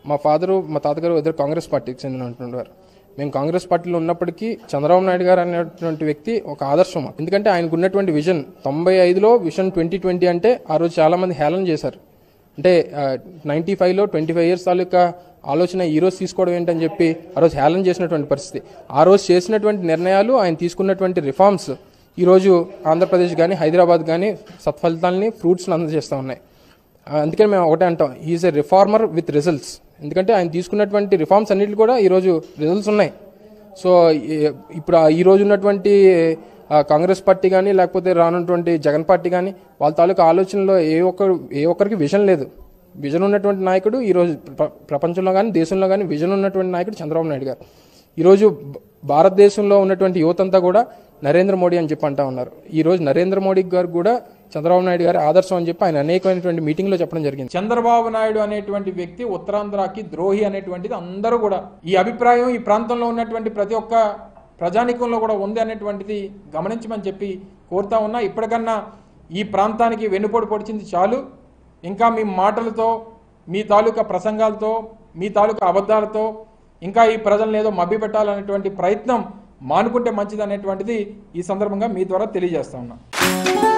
మా ఫాదరు మా తాతగారు ఇద్దరు కాంగ్రెస్ పార్టీకి చెందినటువంటి మేము కాంగ్రెస్ పార్టీలో ఉన్నప్పటికీ చంద్రబాబు నాయుడు గారు అనేటువంటి వ్యక్తి ఒక ఆదర్శం మాకు. ఎందుకంటే ఆయనకు ఉన్నటువంటి విజన్ తొంభై ఐదులో విజన్ ట్వంటీ ట్వంటీ అంటే ఆ రోజు చాలా మంది హేళన చేశారు అంటే నైంటీ ఫైవ్లో ట్వంటీ ఫైవ్ ఇయర్స్ తాలూకా ఆలోచన ఈ రోజు తీసుకోవడం ఏంటని చెప్పి ఆ రోజు హేళన చేసినటువంటి పరిస్థితి ఆ రోజు చేసినటువంటి నిర్ణయాలు ఆయన తీసుకున్నటువంటి రిఫార్మ్స్ ఈరోజు ఆంధ్రప్రదేశ్ కానీ హైదరాబాద్ కానీ సత్ఫలితాలని ఫ్రూట్స్ని అందజేస్తూ ఉన్నాయి ఆ, అందుకని మేము ఒకటే అంటాం is a reformer with results ఎందుకంటే ఆయన తీసుకున్నటువంటి రిఫార్మ్స్ అన్నిటి కూడా ఈరోజు రిజల్ట్స్ ఉన్నాయి సో ఈ- ఇప్పుడు ఆ ఈ రోజు ఉన్నటువంటి ఆ, కాంగ్రెస్ పార్టీ కానీ లేకపోతే రానున్నటువంటి జగన్ పార్టీ కానీ వాళ్ళ తాలూకా ఆలోచనలో ఏ ఒక్కరు ఏ ఒక్కరికి విజన్ లేదు విజన్ ఉన్నటువంటి నాయకుడు ఈరోజు ప్ర- ప్రపంచంలో కానీ దేశంలో కానీ విజన్ ఉన్నటువంటి నాయకుడు చంద్రబాబు నాయుడు గారు ఈరోజు భ- భారతదేశంలో ఉన్నటువంటి యువత అంతా కూడా నరేంద్ర మోడీ అని చెప్పి అంటా ఉన్నారు ఈరోజు నరేంద్ర మోడీ గారు కూడా చంద్రబాబు నాయుడు గారి ఆదర్శం అని చెప్పి ఆయన అనేకమైనటువంటి మీటింగ్లో చెప్పడం జరిగింది చంద్రబాబు నాయుడు అనేటువంటి వ్యక్తి ఉత్తరాంధ్రకి ద్రోహి అనేటువంటిది అందరూ కూడా ఈ అభిప్రాయం ఈ ప్రాంతంలో ఉన్నటువంటి ప్రతి ఒక్క ప్రజానికంలో కూడా ఉంది అనేటువంటిది గమనించమని చెప్పి కోరుతా ఉన్నా ఇప్పటికన్నా ఈ ప్రాంతానికి వెన్నుపోటు పొడిచింది చాలు ఇంకా మీ మాటలతో మీ తాలూకా ప్రసంగాలతో మీ తాలూకా అబద్ధాలతో ఇంకా ఈ ప్రజలను ఏదో మభ్యపెట్టాలనేటువంటి ప్రయత్నం మానుకుంటే మంచిది అనేటువంటిది ఈ సందర్భంగా మీ ద్వారా తెలియజేస్తా ఉన్నా